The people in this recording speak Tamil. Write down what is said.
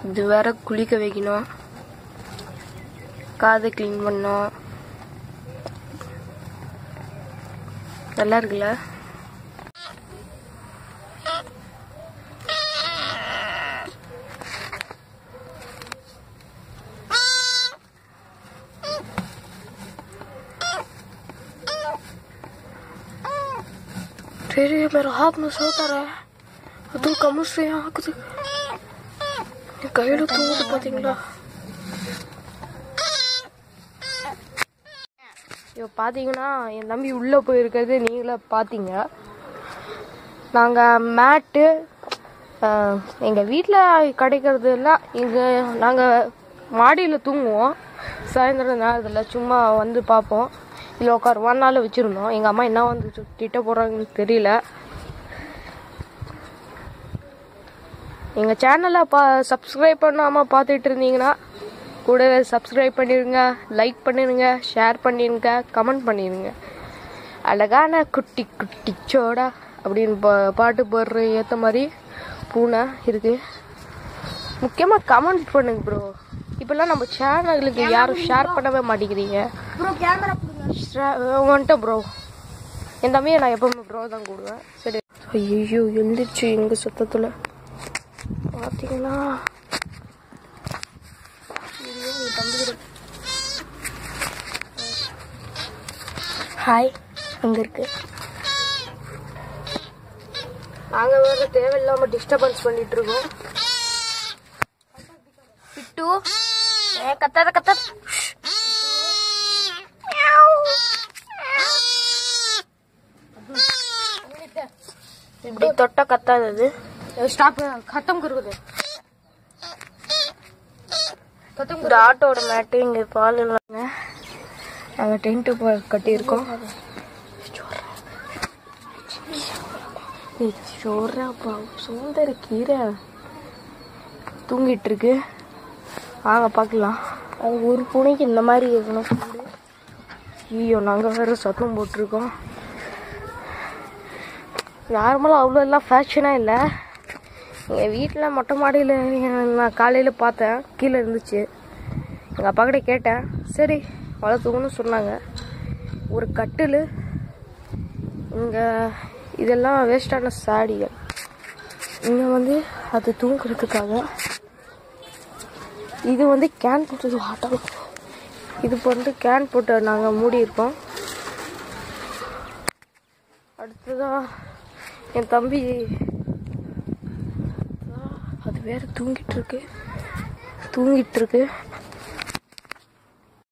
இது வேற குளிக்க வைக்கணும் காதை க்ளீன் பண்ணோம் நல்லா இருக்குல்ல तेरे मेरा हाथ में सोता रहा तू कम से ஆகுது என் கையில தூங்குது பாத்தீங்களா இப்போ பார்த்தீங்கன்னா என் தம்பி உள்ளே போயிருக்கிறது நீங்களே பார்த்தீங்க நாங்கள் மேட்டு எங்கள் வீட்டில் கிடைக்கிறது எல்லாம் இங்கே நாங்கள் மாடியில் தூங்குவோம் சாயந்தரம் நேரத்தில் சும்மா வந்து பார்ப்போம் இல்லை உட்கார ஒரு நாள் வச்சுருந்தோம் எங்கள் அம்மா என்ன வந்து திட்ட போகிறாங்கன்னு தெரியல எங்கள் சேனலை பா சப்ஸ்கிரைப் பண்ணாமல் பார்த்துட்டு இருந்தீங்கன்னா கூடவே சப்ஸ்கிரைப் பண்ணிடுங்க லைக் பண்ணிடுங்க ஷேர் பண்ணிடுங்க கமெண்ட் பண்ணிடுங்க அழகான குட்டி குட்டி சோடா அப்படின்னு பா- பாட்டு போடுற ஏற்ற மாதிரி பூனை இருக்கு முக்கியமாக கமெண்ட் பண்ணுங்க ப்ரோ இப்போல்லாம் நம்ம சேனலுக்கு யாரும் ஷேர் பண்ணவே மாட்டேங்கிறீங்க ப்ரோ கேமரா கொடுங்க வந்துட்டேன் ப்ரோ என் தம்பியை நான் எப்பவுமே ப்ரோ தான் கூடுவேன் சரி ஐயோ எழுந்திரிச்சு எங்க சத்தத்தில் பார்த்தீங்கன்னா ஐயோ, என் தம்பி கூட ஹாய் அங்கே இருக்கு நாங்கள் வேறு தேவையில்லாமல் டிஸ்டர்பன்ஸ் பண்ணிட்டு இருக்கோம் பிட்டு ஏ கத்தாத கத்தாத இப்படி தொட்டா கத்தாதது ஸ்டாப் கத்தம் கருகுது இந்த ஆட்டோட மேட்டு இங்க பால் இல்லைங்க நாங்கள் டென்ட்டு கட்டியிருக்கோம் சோறாப்பா சுந்தர கீரை தூங்கிட்டு இருக்கு வாங்க பார்க்கலாம் அது ஒரு பூனைக்கு இந்த மாதிரி இருக்கணும் கூடு. ஐயோ நாங்கள் வேறு சத்தம் போட்டிருக்கோம் நார்மலாக அவ்வளோ எல்லாம் ஃபேஷனாக இல்லை எங்கள் வீட்டில் மொட்டை மாடியில் நான் காலையில் பார்த்தேன் கீழே இருந்துச்சு எங்கள் அப்பா கிட்ட கேட்டேன் சரி வளர்த்துக்கணும்னு சொன்னாங்க ஒரு கட்டில் இங்கே இதெல்லாம் வேஸ்டான சாடிகள் இங்கே வந்து அது தூங்குறதுக்காக இது வந்து கேன் போட்டது ஆட்டம் இது வந்து கேன் போட்டு நாங்கள் மூடி இருக்கோம் அடுத்ததாக என் தம்பி அது வேற தூங்கிட்டு இருக்கு தூங்கிட்டு இருக்கு